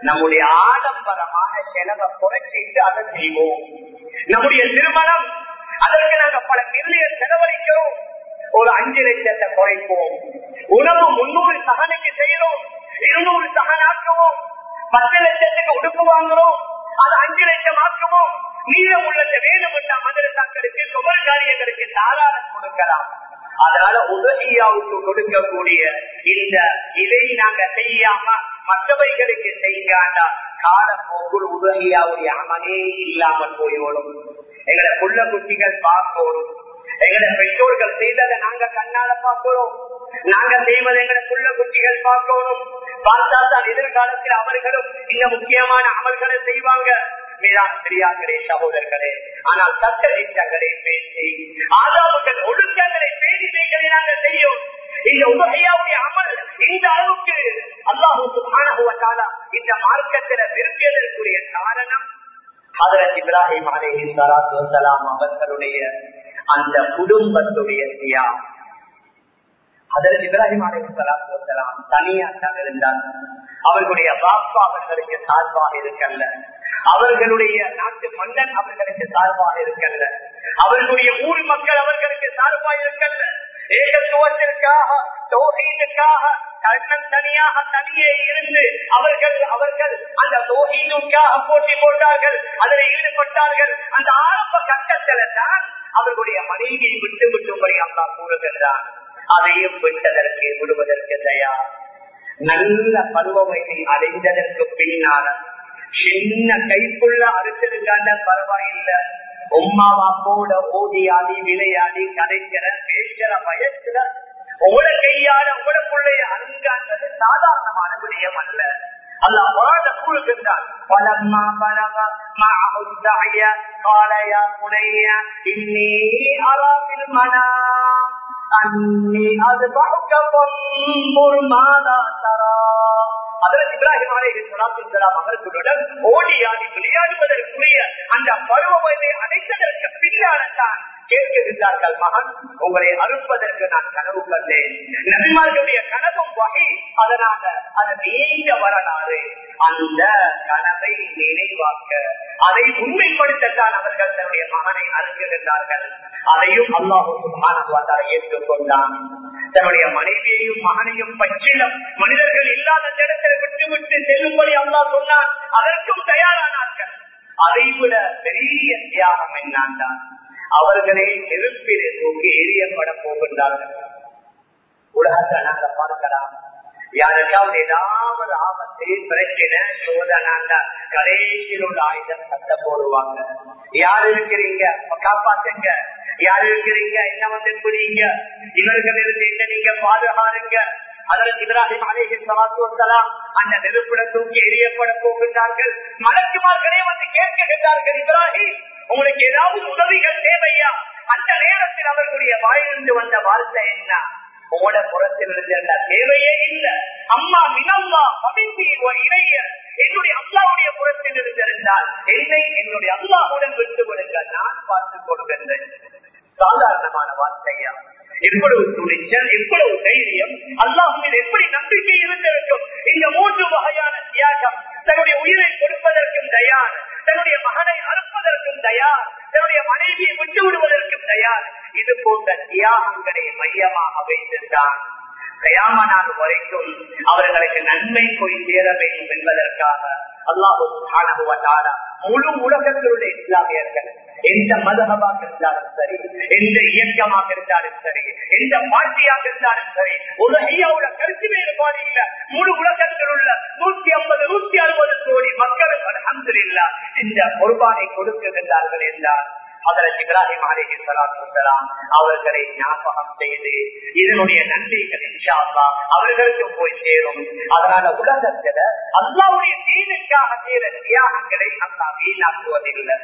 Speaker 1: நம்முடைய ஆடம்பரமான செலவை குறைச்சிட்டு அதை செய்வோம் நம்முடைய திருமணம் அதற்கு நாங்க பல மில்லியன் செலவழிக்கிறோம் ஒரு அஞ்சு லட்சத்தை குறைப்போம் உணவு முன்னூறு சகனுக்கு செய்யறோம் இருநூறு சகனாக்குவோம் பத்து லட்சத்துக்கு உடுப்பு வாங்குறோம் அது அஞ்சு லட்சம் ஆக்குவோம் மீதம் உள்ளத்தை வேணும் என்ற மதரசாக்களுக்கு சுமர் காரியங்களுக்கு தாராளம் கொடுக்கலாம் அதனால உதவியாவுக்கு கொடுக்கக்கூடிய இந்த இதை நாங்க செய்யாம மற்றவைகளுக்கு செய்யாண்டா காலப்போக்குள் உதவியாவுடைய அமலே இல்லாமல் போய்விடும் எங்களை புள்ள குட்டிகள் பார்க்கணும் எங்களை பெற்றோர்கள் செய்ததை நாங்க கண்ணால பார்க்கிறோம் நாங்க செய்வதை எங்களை புள்ள குட்டிகள் பார்க்கணும் பார்த்தா தான் எதிர்காலத்தில் அவர்களும் இந்த முக்கியமான அமல்களை செய்வாங்க மீதான் பெரியார்களே சகோதரர்களே ஆனால் சட்ட நீச்சங்களை பேசி ஆதாவுகள் ஒழுக்கங்களை பேசினைகளை நாங்கள் செய்யும் இந்த உதகையாவுடைய அமல் இந்த அளவுக்கு அல்லாஹூ சுபானகுவத்தாலா இந்த மார்க்கத்தில விரும்பியதற்குரிய காரணம் ஹதரத் இப்ராஹிம் அலேஹி சலாத்து வசலாம் அவர்களுடைய அந்த குடும்பத்துடைய தியாகம் அதற்கு இப்ராஹிம் அலி சலாத்து வசலாம் தனியாக இருந்தார் அவர்களுடைய பாப்பா அவர்களுக்கு சார்பாக இருக்கல்ல அவர்களுடைய நாட்டு மன்னன் அவர்களுக்கு சார்பாக இருக்கல்ல அவர்களுடைய ஊர் மக்கள் அவர்களுக்கு சார்பாக இருக்கல்ல ஏகத்துவத்திற்காக தோகீதுக்காக தன்னன் தனியாக தனியே இருந்து அவர்கள் அவர்கள் அந்த தோகீதுக்காக போட்டி போட்டார்கள் அதில் ஈடுபட்டார்கள் அந்த ஆரம்ப கட்டத்தில் தான் அவர்களுடைய மனைவியை விட்டு விட்டும்படி அல்லா கூறுகின்றான் அதையும் விட்டதற்கு விடுவதற்கு தயார் நல்ல பருவமையை அடைந்ததற்கு பின்னால சின்ன கைக்குள்ள அறுத்திருக்காண்ட பரவாயில்லை உமாவா போட ஓடி ஆடி விளையாடி கதைக்கிற பேசுற வயசுல உங்கள கையால உங்கள பிள்ளைய அருங்கான்றது சாதாரணமான விடயம் அல்ல அல்லா வாழ கூறுகின்றான் பலம்மா பலவ معه السعي قال يا بني إني أرى في المنام أني أذبحك فانظر ماذا ترى அதற்கு இப்ராஹிம் அலைஹி ஸலாத்து வஸலாம் அவர்களுடன் ஓடி ஆடி விளையாடுவதற்குரிய அந்த பருவ வயதை அடைத்ததற்கு பின்னால்தான் கேட்கின்றார்கள் மகன் உங்களை அறுப்பதற்கு நான் கனவு கண்டேன் நபிமார்களுடைய கனவும் வகை அதனால அது நீண்ட வரலாறு அந்த கனவை நினைவாக்க அதை உண்மைப்படுத்தத்தான் அவர்கள் தன்னுடைய மகனை அருங்குகின்றார்கள் அதையும் அல்லாஹு ஏற்றுக்கொண்டான் தன்னுடைய மனைவியையும் மகனையும் பச்சிலம் மனிதர்கள் இல்லாத இடத்தில் விட்டு விட்டு செல்லும்படி அல்லா சொன்னான் அதற்கும் தயாரானார்கள் அதை விட பெரிய தியாகம் என்னான்தான் அவர்களே நெருப்பிலே தூக்கி எரியப்பட போகின்றார்கள் உலகத்தை நாங்க பார்க்கலாம் யாருக்காவது ஏதாவது ஆபத்து பிரச்சனை சோதனாண்டா கடைசியில் உள்ள ஆயுதம் சத்த போடுவாங்க யாரு இருக்கிறீங்க காப்பாத்துங்க யாரு இருக்கிறீங்க என்ன வந்து புரியுங்க இவர்கள் இருந்து என்ன நீங்க பாதுகாருங்க அதற்கு இப்ராஹிம் அலேஹி சலாத்து வசலாம் அந்த நெருப்புல தூக்கி எரியப்பட போகின்றார்கள் மலக்குமார்களே வந்து கேட்கின்றார்கள் இப்ராஹிம் உங்களுக்கு ஏதாவது உதவிகள் தேவையா அந்த நேரத்தில் அவர்களுடைய வாயிலிருந்து வந்த வார்த்தை என்ன உங்களோட புறத்தில் இருந்து தேவையே இல்ல அம்மா மினம்மா பவிந்தி இளைய என்னுடைய அல்லாவுடைய புறத்தில் இருந்திருந்தால் என்னை என்னுடைய அல்லாவுடன் விட்டு விடுங்க நான் பார்த்துக் கொடுக்கின்றேன் சாதாரணமான வார்த்தையா எவ்வளவு துணிச்சல் எவ்வளவு தைரியம் அல்லாஹுவில் எப்படி நம்பிக்கை இருந்திருக்கும் இந்த மூன்று வகையான தியாகம் தன்னுடைய உயிரை கொடுப்பதற்கும் தயார் தன்னுடைய மகனை அறுப்பதற்கும் தயார் தன்னுடைய மனைவியை விட்டு விடுவதற்கும் தயார் இது போன்ற தியாகங்களை மையமாக வைத்துத்தான் கயாமனால் வரைக்கும் அவர்களுக்கு நன்மை போய் சேர வேண்டும் என்பதற்காக அல்லாஹு முழு உலகத்திலுள்ள இஸ்லாமியர்கள் எந்த மதகமாக இருந்தாலும் சரி எந்த இயக்கமாக இருந்தாலும் சரி எந்த பார்ட்டியாக இருந்தாலும் சரி உலகையோட கருத்து வேறுபாடு இல்ல முழு உலகத்தில் உள்ள நூத்தி ஐம்பது நூத்தி அறுபது கோடி மக்களுக்கு அலமது இல்லா இந்த பொறுப்பானை கொடுக்கின்றார்கள் என்றால் அதற்கு இப்ராஹிம் அலிஹி சலாத்துலாம் அவர்களை ஞாபகம் செய்து இதனுடைய நன்றிகள் இன்ஷால்லா அவர்களுக்கு போய் சேரும் அதனால உலகத்துல அல்லாவுடைய தீனுக்காக செய்த தியாகங்களை அல்லா வீணாக்குவதில்லை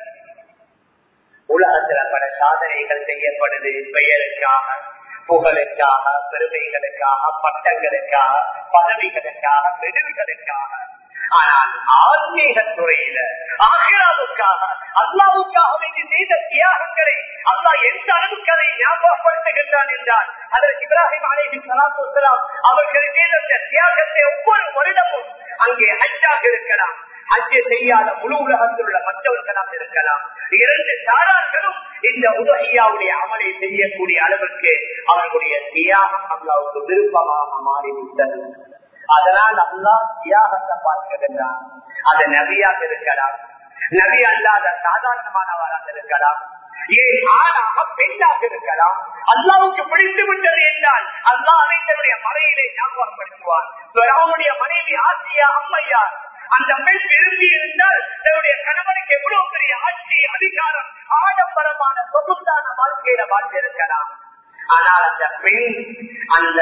Speaker 1: உலகத்துல பல சாதனைகள் செய்யப்படுது பெயருக்காக புகழுக்காக பெருமைகளுக்காக பட்டங்களுக்காக பதவிகளுக்காக மெடல்களுக்காக ஆனால் ஆன்மீக துறையில ஆகிராவுக்காக அல்லாவுக்காக வேண்டி செய்த தியாகங்களை அல்லாஹ் எந்த அளவுக்கு அதை ஞாபகப்படுத்துகின்றான் என்றால் அதற்கு இப்ராஹிம் அலைஹி ஸலாத்து வஸலாம் அவர்கள் செய்த அந்த தியாகத்தை ஒவ்வொரு வருடமும் அங்கே ஹஜ்ஜாக இருக்கலாம் ஹஜ்ஜை செய்யாத முழு உலகத்தில் உள்ள மற்றவர்களாக இருக்கலாம் இரண்டு சாரார்களும் இந்த உதகையாவுடைய அமலை செய்யக்கூடிய அளவுக்கு அவர்களுடைய தியாகம் அல்லாவுக்கு விருப்பமாக மாறிவிட்டது அதனால் அல்லாஹ் தியாகத்தை பார்க்கின்றான் அது நபியாக இருக்கலாம் நபி அல்லாத சாதாரணமானவராக இருக்கலாம் ஏன் ஆணாக பெண்ணாக இருக்கலாம் அல்லாவுக்கு பிடித்து விட்டது என்றால் அல்லாஹ் அதை தன்னுடைய மனையிலே ஞாபகப்படுத்துவான் அவனுடைய மனைவி ஆசியா அம்மையார் அந்த பெண் விரும்பி இருந்தால் தன்னுடைய கணவனுக்கு எவ்வளவு பெரிய ஆட்சி அதிகாரம் ஆடம்பரமான சொகுத்தான வாழ்க்கையில வாழ்ந்திருக்கலாம் ஆனால் அந்த பெண் அந்த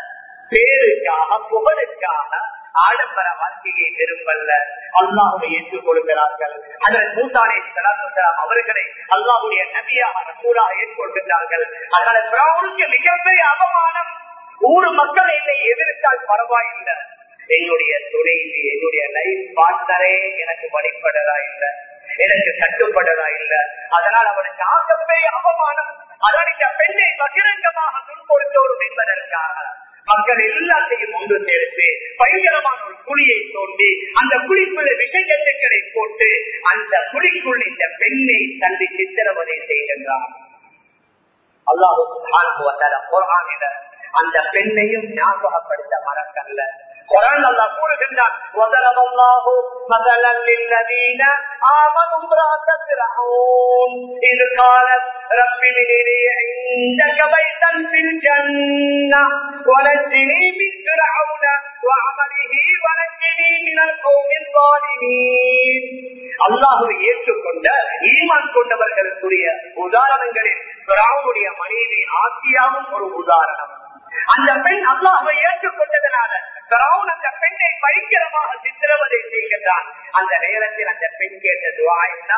Speaker 1: பேருக்காக புகழுக்காக ஆடம்பர வாழ்க்கையை விரும்பல்ல அல்லாஹுவை ஏற்றுக் கொடுக்கிறார்கள் அதன் மூத்தானே சலாத்துலாம் அவர்களை அல்லாஹுடைய நபியாக ரசூலாக ஏற்றுக்கொள்கிறார்கள் அதனால பிராவுனுக்கு மிகப்பெரிய அவமானம் ஊர் மக்கள் என்னை எதிர்த்தால் பரவாயில்லை என்னுடைய துணைவி என்னுடைய லைஃப் பார்ட்னரே எனக்கு வழிபடதா இல்லை எனக்கு கட்டுப்படதா இல்ல அதனால் அவனுக்கு ஆகப்பெரிய அவமானம் அதான் இந்த பெண்ணை பகிரங்கமாக துன்பொருத்தோரும் என்பதற்காக மக்கள் எல்லாத்தையும் ஒன்று சேர்த்து பயங்கரமான ஒரு குழியை தோண்டி அந்த குழிக்குள்ள விஷயத்துக்களை போட்டு அந்த குழிக்குள் இந்த பெண்ணை தந்தை சித்திரவதை செய்கின்றார் அல்லாஹு குரானில அந்த பெண்ணையும் ஞாபகப்படுத்த மறக்கல்ல குரான் அல்லா கூறுகின்றான் وَضَرَبَ اللَّهُ مَثَلًا لِلَّذِينَ آمَنُوا امْرَأَتَ فِرْعَوْنَ إِذْ قَالَتْ رَبِّ ابْنِ لِي عِندَكَ بَيْتًا فِي الْجَنَّةِ وَنَجِّنِي مِنْ فِرْعَوْنَ وَعَمَلِهِ وَنَجِّنِي مِنَ الْقَوْمِ الظَّالِمِينَ அல்லாஹுவை ஏற்றுக்கொண்ட ஈமான் கொண்டவர்களுக்குரிய உதாரணங்களில் பிராவுடைய மனைவி ஆசியாவும் ஒரு உதாரணம் அந்த பெண் அல்லாஹை ஏற்றுக்கொண்டதனால பிராவுன் அந்த பெண்ணை பயங்கரமாக சித்திரவதை செய்கின்றான் அந்த நேரத்தில் அந்த பெண் கேட்ட துவா என்ன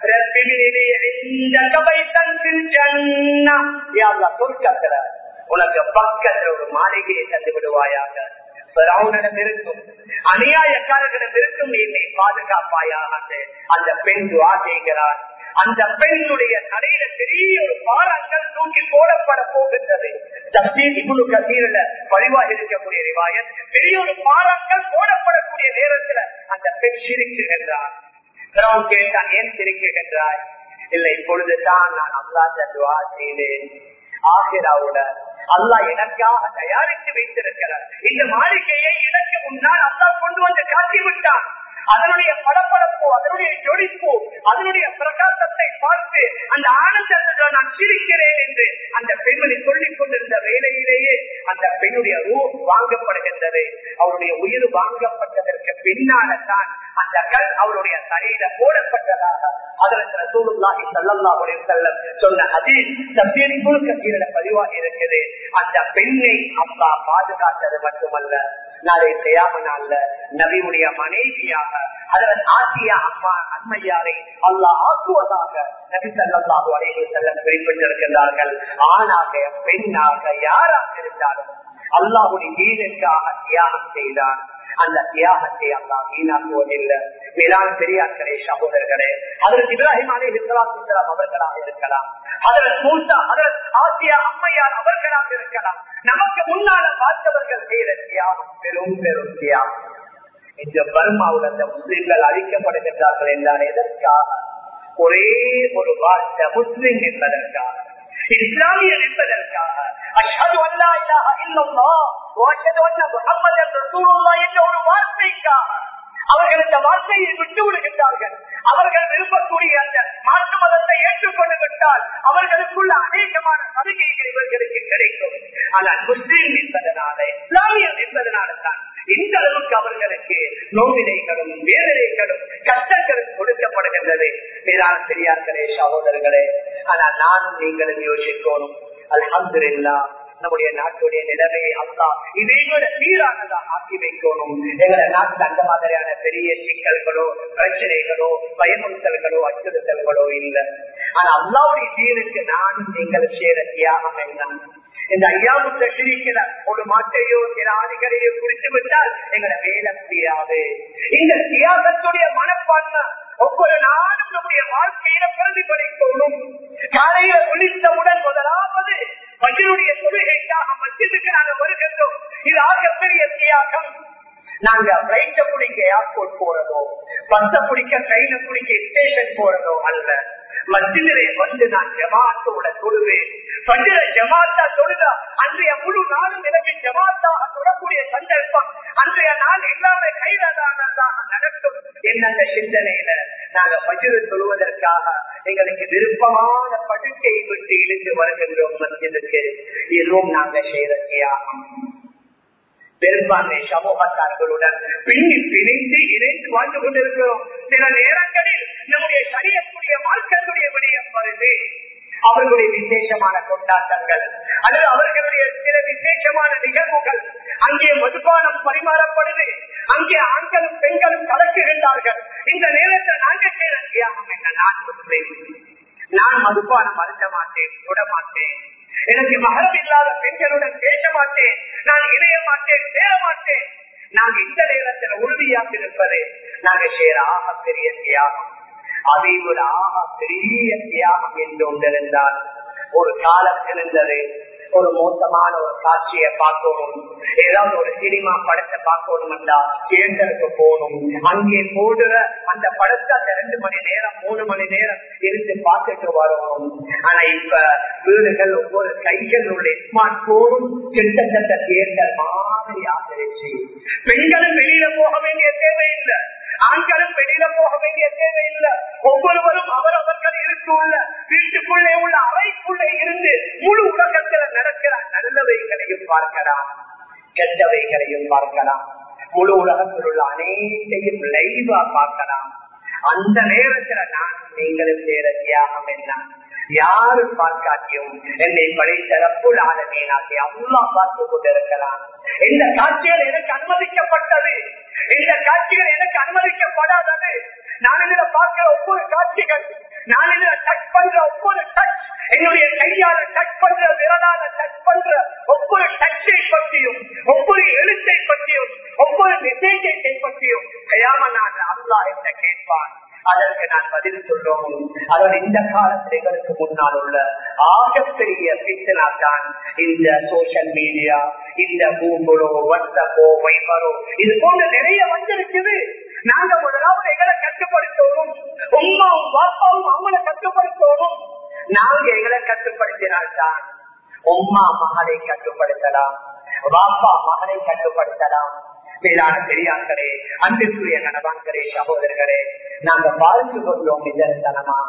Speaker 1: சொர்க்கத்துல உனக்கு பக்கத்துல ஒரு மாளிகையை தந்து விடுவாயாக பிராவுனிடம் இருக்கும் அநியாயக்காரர்களிடம் இருக்கும் என்னை பாதுகாப்பாயாக அந்த பெண் துவா செய்கிறார் அந்த பெண்ணுடைய தலையில பெரிய ஒரு பாறாங்கல் தூக்கி போடப்பட போகின்றது இவ்வளவு கசீரில பதிவாக இருக்கக்கூடிய ரிவாயத் பெரிய ஒரு பாறாங்கல் போடப்படக்கூடிய நேரத்துல அந்த பெண் சிரிக்குகின்றார் கேட்டான் ஏன் சிரிக்குகின்றாய் இல்லை இப்பொழுதுதான் நான் அல்லாத துவா செய்தேன் ஆசிராவோட அல்லா எனக்காக தயாரித்து வைத்திருக்கிறார் இந்த மாளிகையை எனக்கு முன்னால் அல்லா கொண்டு வந்து காட்டி விட்டான் அதனுடைய படப்படப்பு அதனுடைய ஜொலிப்பு அதனுடைய பிரகாசத்தை பார்த்து அந்த ஆனந்தத்தில் நான் சிரிக்கிறேன் என்று அந்த பெண்மணி சொல்லிக் கொண்டிருந்த வேலையிலேயே அந்த பெண்ணுடைய ரூ வாங்கப்படுகின்றது அவருடைய உயிர் வாங்கப்பட்டதற்கு பின்னால தான் அந்த கல் அவருடைய தலையில போடப்பட்டதாக அதற்கு ரசூலுல்லாஹி ஸல்லல்லாஹு அலைஹி வஸல்லம் சொன்ன ஹதீஸ் தப்சீர் இப்னு கஸீரில் பதிவாக இருக்குது அந்த பெண்ணை அல்லாஹ் பாதுகாத்தது மட்டுமல்ல நாளை செய்யாம நாள்ல நபியுடைய மனைவியாக அதன் ஆசியா அம்மா அண்மையாரை அல்லாஹ் ஆக்குவதாக நபி சல்லாஹூ அலைஹி செல்லம் குறிப்பிட்டிருக்கின்றார்கள் ஆணாக பெண்ணாக யாராக இருந்தாலும் அல்லாஹுடைய வீடுக்காக தியாகம் செய்தான் அந்த தியாகத்தை அல்லா வீணாக்குவதில்லை மேலான பெரியார்களே சகோதரர்களே அதற்கு இப்ராஹிம் அலி இஸ்லாம் அவர்களாக இருக்கலாம் அதற்கு மூசா அதற்கு ஆசியா அம்மையார் அவர்களாக இருக்கலாம் நமக்கு முன்னால பார்த்தவர்கள் செய்த தியாகம் பெரும் பெரும் தியாகம் இந்த பர்மாவில் அந்த முஸ்லிம்கள் அழிக்கப்படுகின்றார்கள் என்றால் எதற்காக ஒரே ஒரு வார்த்தை முஸ்லிம் என்பதற்காக இஸ்லாமியர் என்பதற்காக அஷ்ஹது அல்லா இலாஹ இல்லல்லாஹ் வ அஷ்ஹது அன்ன முஹம்மதன் ரசூலுல்லாஹ் என்ற ஒரு வார்த்தைக்காக அவர்கள் இந்த வார்த்தையை விட்டு விடுகின்றார்கள் அவர்கள் விரும்பக்கூடிய அந்த மாற்று மதத்தை ஏற்றுக்கொண்டு விட்டால் அவர்களுக்குள்ள அநேகமான சலுகைகள் இவர்களுக்கு கிடைக்கும் ஆனால் முஸ்லீம் என்பதனால இஸ்லாமியர் என்பதனால தான் இந்த அளவுக்கு அவர்களுக்கு நோவினைகளும் வேதனைகளும் கஷ்டங்களும் கொடுக்கப்படுகின்றது மேலான பெரியார்களே சகோதரர்களே ஆனால் நானும் நீங்களும் யோசிக்கணும் அல்ஹம்துல்லா நம்முடைய நாட்டுடைய நிலைமையை அல்லா இதை விட சீரானதாக ஆக்கி வைக்கணும் எங்களை நாட்டில் அந்த மாதிரியான பெரிய சிக்கல்களோ பிரச்சனைகளோ பயமுறுத்தல்களோ அச்சுறுத்தல்களோ இல்லை ஆனா அல்லாவுடைய தீருக்கு நானும் நீங்கள் சேர தியாகம் என்ன இந்த ஐயாவு தஷிரிக்கிற ஒரு மாட்டையோ சில ஆதிகளையோ குடித்து விட்டால் எங்களை வேலை முடியாது இந்த தியாகத்துடைய மனப்பான்மை ஒவ்வொரு நாளும் நம்முடைய வாழ்க்கையில பிரதிபலிக்கணும் காலையில விழித்தவுடன் முதலாவது பஜனுடைய தொழுகைக்காக மத்தியதுக்கு நாங்கள் வருகின்றோம் இது ஆகப்பெரிய தியாகம் நாங்க பிளைட்ட பிடிக்க ஏர்போர்ட் போறதோ பஸ்ஸ பிடிக்க ட்ரெயின பிடிக்க ஸ்டேஷன் போறதோ அல்ல மத்தியிலே வந்து நான் ஜமாத்தோட தொழுவேன் பஞ்சில ஜமாத்தா தொழுதா அன்றைய முழு நாளும் எனக்கு ஜமாத்தாக தொடக்கூடிய சந்தர்ப்பம் அன்றைய நாள் எல்லாமே கைதானதாக நடக்கும் என்னென்ன சிந்தனையில நாங்க பஜிரு தொழுவதற்காக எங்களுக்கு விருப்பமான படுக்கையை விட்டு இழுந்து வருகின்றோம் மத்தியதுக்கு எதுவும் நாங்க செய்யற தியாகம் பெரும்பான்மை சமூகத்தார்களுடன் பின்னி பிணைந்து இணைந்து வாழ்ந்து கொண்டிருக்கிறோம் சில நேரங்களில் நம்முடைய சரியக்கூடிய மார்க்கத்துடைய விடயம் வருது அவர்களுடைய விசேஷமான கொண்டாட்டங்கள் அல்லது அவர்களுடைய சில விசேஷமான நிகழ்வுகள் அங்கே மதுபானம் பரிமாறப்படுது அங்கே ஆண்களும் பெண்களும் கலக்குகின்றார்கள் இந்த நேரத்தில் நாங்கள் செய்த தியாகம் என்ன நான் முஸ்லிம் நான் மதுபானம் அருந்த மாட்டேன் விட மாட்டேன் எனக்கு மகரம் இல்லாத பெண்களுடன் பேச மாட்டேன் நான் இணைய மாட்டேன் சேர மாட்டேன் நாங்க இந்த நேரத்தில் உறுதியாக இருப்பது நாங்க சேர ஆக பெரிய தியாகம் அதை விட ஆக பெரிய தியாகம் என்று ஒன்றிருந்தால் ஒரு காலம் இருந்தது ஒரு மோசமான ஒரு காட்சியை பார்க்கணும் ஏதாவது ஒரு சினிமா படத்தை பார்க்கணும் என்றா தியேட்டருக்கு போகணும் அங்கே போடுற அந்த படத்தை அந்த ரெண்டு மணி நேரம் மூணு மணி நேரம் இருந்து பார்த்துட்டு வரணும் ஆனா இப்ப வீடுகள் ஒவ்வொரு கைகள் உள்ள ஸ்மார்ட் போனும் கிட்டத்தட்ட தியேட்டர் மாதிரி ஆதரிச்சு பெண்களும் வெளியில போக வேண்டிய தேவையில்லை ஆண்களும் வெளியில போக வேண்டிய தேவையில்லை ஒவ்வொருவரும் அவர் அவர்கள் இருக்குள்ள வீட்டுக்குள்ளே உள்ள அறைக்குள்ளே இருந்து முழு உலகத்துல நடக்கிற நல்லவைகளையும் பார்க்கலாம் கெட்டவைகளையும் பார்க்கலாம் முழு உலகத்தில் உள்ள அனைத்தையும் லைவா பார்க்கலாம் அந்த நேரத்துல நான் நீங்களும் சேர தியாகம் என்ன யாரு பார்க்காட்டியும் என்னை படைத்தரப்புள் ஆளுமையினாக்கி அல்லா பார்த்து கொண்டிருக்கலாம் இந்த காட்சிகள் எனக்கு அனுமதிக்கப்பட்டது இந்த காட்சிகள் எனக்கு அனுமதிக்கப்படாதது நான் இதுல பார்க்கிற ஒவ்வொரு காட்சிகள் நான் இதுல டச் பண்ற ஒவ்வொரு டச் என்னுடைய கையால டச் பண்ற விரலால டச் பண்ற ஒவ்வொரு டச்சை பற்றியும் ஒவ்வொரு எழுத்தை பற்றியும் ஒவ்வொரு மெசேஜை பற்றியும் கயாம நான் அல்லா என்ன கேட்பான் அதற்கு நான் பதில் சொல்றோம் அதோட இந்த காலத்தில் எங்களுக்கு முன்னால் உள்ள ஆகப்பெரிய பித்தனா தான் இந்த சோசியல் மீடியா இந்த கூகுளோ வாட்ஸ்அப்போ வைபரோ இது போன்ற நிறைய வந்திருக்குது நாங்க முதலாவது எங்களை கட்டுப்படுத்தணும் உமாவும் பாப்பாவும் அவங்களை கட்டுப்படுத்தணும் நாங்க எங்களை கட்டுப்படுத்தினால்தான் உமா மகளை கட்டுப்படுத்தலாம் பாப்பா மகனை கட்டுப்படுத்தலாம் மேலான பெரியார்களே அன்பிற்குரிய கணவான்களே சகோதரர்களே நாங்க வாழ்ந்து கொண்டோம் நிதர்சனமாக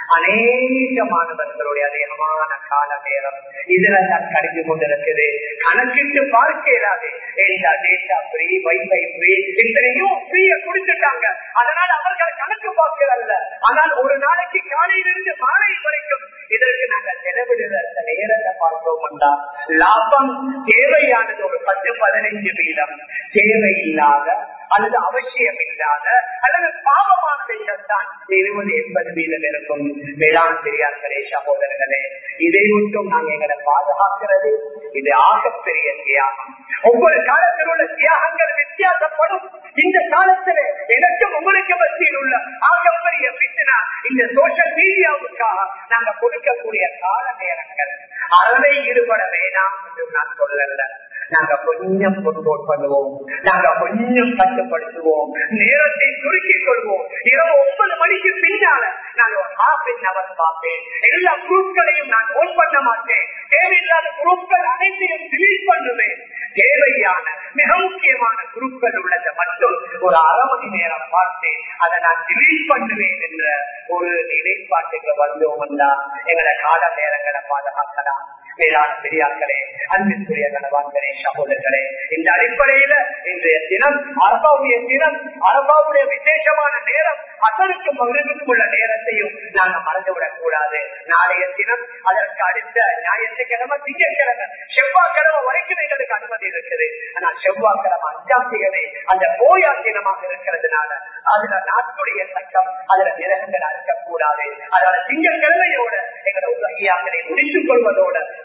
Speaker 1: அநேக மாணவர்களுடைய அதிகமான கால நேரம் இதுல தான் கடிந்து கொண்டிருக்குது கணக்கிட்டு பார்க்க இயலாது டேட்டா ஃப்ரீ வைஃபை ஃப்ரீ இத்தனையும் ஃப்ரீய கொடுத்துட்டாங்க அதனால அவர்கள் கணக்கு பார்க்கிறல்ல ஆனால் ஒரு நாளைக்கு காலையிலிருந்து மாலை வரைக்கும் இதற்கு நாங்கள் செலவிடுற நேரத்தை பார்த்தோம்னா லாபம் தேவையானது ஒரு பத்து பதினைஞ்சு வீதம் தேவையில்லாத அல்லது அவசியம் இல்லாத அல்லது பாவமானவைகள் தான் இருபது எண்பது வீதம் இருக்கும் வேளாண் பெரியார்களே சகோதரர்களே இதை மட்டும் நாங்கள் எங்களை பாதுகாக்கிறது இது ஆகப்பெரிய தியாகம் ஒவ்வொரு காலத்தில் உள்ள தியாகங்கள் வித்தியாசப்படும் இந்த காலத்தில் எனக்கும் உங்களுக்கு மத்தியில் உள்ள ஆகப்பெரிய பித்தனா இந்த சோசியல் மீடியாவுக்காக நாங்க கொடுக்கக்கூடிய கால நேரங்கள் அறவை ஈடுபட வேணாம் என்று நான் சொல்லல நாங்க கொஞ்சம் பொருட்போட் பண்ணுவோம் நாங்க கொஞ்சம் கட்டுப்படுத்துவோம் நேரத்தை சுருக்கிக் கொள்வோம் இரவு ஒன்பது மணிக்கு பின்னால நான் ஒரு ஹாஃப் அன் அவர் பார்ப்பேன் எல்லா குரூப்களையும் நான் ஓன் பண்ண மாட்டேன் தேவையில்லாத குரூப்கள் அனைத்தையும் டிலீட் பண்ணுவேன் தேவையான மிக முக்கியமான குரூப்கள் உள்ளதை மட்டும் ஒரு அரை மணி நேரம் பார்த்தேன் அதை நான் டிலீட் பண்ணுவேன் என்ற ஒரு நிலைப்பாட்டுக்கு வந்தோம் எங்களை கால நேரங்களை பாதுகாக்கலாம் மேலான பெரியார்களே அன்பிற்குரிய கணவான்களே சகோதரர்களே இந்த அடிப்படையில இன்றைய தினம் அரபாவுடைய தினம் அரபாவுடைய விசேஷமான நேரம் அசலுக்கும் மகிழ்வுக்கும் உள்ள நேரத்தையும் நாங்க மறந்துவிடக் கூடாது நாளைய தினம் அதற்கு அடுத்த ஞாயிற்றுக்கிழமை திங்கட்கிழமை செவ்வாய்க்கிழமை வரைக்கும் எங்களுக்கு அனுமதி இருக்குது ஆனால் செவ்வாய்க்கிழமை அஞ்சாம் தேதி அந்த போயா தினமாக இருக்கிறதுனால அதுல நாட்டுடைய சட்டம் அதுல மிளகுகள் அறுக்கக்கூடாது அதனால திங்கட்கிழமையோட எங்களை உலகியாக்களை முடித்துக் கொள்வதோட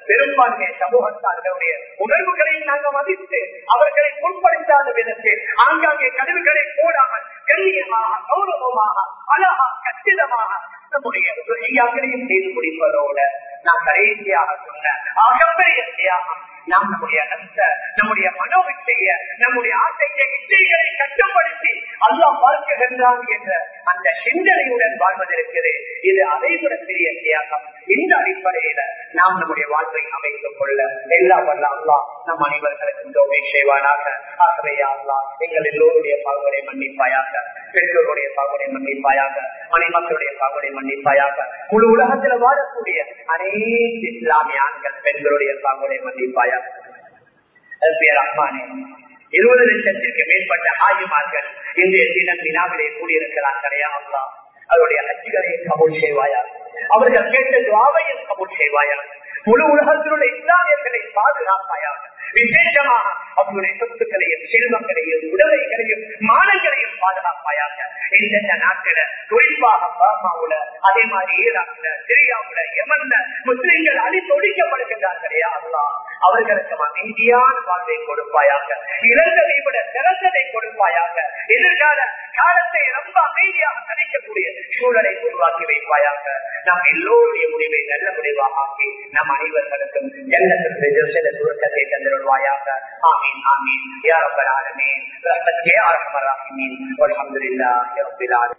Speaker 1: பெரும்பான்மை சமூகத்தார்களுடைய உணர்வுகளை நாங்கள் மதித்து அவர்களை பொருட்படுத்தாத விதத்தில் ஆங்காங்கே கழிவுகளை போடாமல் கண்ணியமாக கௌரவமாக அழகா கச்சிதமாக நம்முடைய செய்யாக்களையும் செய்து முடிப்பதோட நான் கடைசியாக சொன்ன ஆகப்பெரிய தியாகம் நாம் நம்முடைய நஷ்ட நம்முடைய மனோவிச்சைய நம்முடைய ஆசைய இச்சைகளை கட்டுப்படுத்தி அல்லா பார்க்கின்றான் என்ற அந்த சிந்தனையுடன் வாழ்வதற்கிறது இது அதை விட பெரிய தியாகம் இந்த அடிப்படையில நாம் நம்முடைய வாழ்வை அமைத்துக் கொள்ள எல்லா வல்ல அல்லா நம் அனைவர்களுக்கும் தோமை செய்வானாக ஆகவே அல்லா எங்கள் எல்லோருடைய பாகுகளை மன்னிப்பாயாக பெற்றோருடைய பாகுகளை மன்னிப்பாயாக மனைமக்களுடைய பாகுகளை மன்னிப்பாயாக முழு உலகத்தில் வாழக்கூடிய அனைத்து இஸ்லாமிய ஆண்கள் பெண்களுடைய பாகுகளை மன்னிப்பாயாக ரஹ்மானே இருபது லட்சத்திற்கு மேற்பட்ட ஆயுமார்கள் இன்றைய தினம் வினாவிலே கூடியிருக்கிறார்களே அல்லா அவருடைய ஹஜ்ஜிகளையும் கபூல் செய்வாயா அவர்கள் கேட்ட துவாவையும் கபூல் செய்வாயா முழு உலகத்தினுடைய இஸ்லாமியர்களை பாதுகாப்பாயாக விசேஷமாக அவர்களுடைய சொத்துக்களையும் செல்வங்களையும் உடலைகளையும் மானங்களையும் பாதுகாப்பாயாக இந்த நாட்டில குறிப்பாக பர்மாவுல அதே மாதிரி ஈராக்ல சிரியாவுல எமன்ல முஸ்லிம்கள் அழித்தொழிக்கப்படுகின்றார்களே அல்லா அவர்களுக்கு அமைதியான வாழ்வை கொடுப்பாயாக இறந்ததை விட சிறந்ததை கொடுப்பாயாக எதிர்கால காலத்தை ரொம்ப அமைதியாக கணிக்கக்கூடிய சூழலை உருவாக்கி வைப்பாயாக நாம் எல்லோருடைய முடிவை நல்ல முடிவாக ஆக்கி நம் அனைவர்களுக்கும் ஜன்னத்திற்கு சுருக்கத்தை தந்திருவாயாக ஆமீன் ஆமீன் யாரப்பர் ஆலமீன் ரஹ்மத் ஜே அரஹமர் ராஹிமீன் அல்ஹம்துலில்லாஹி ரப்பில் ஆலமீன்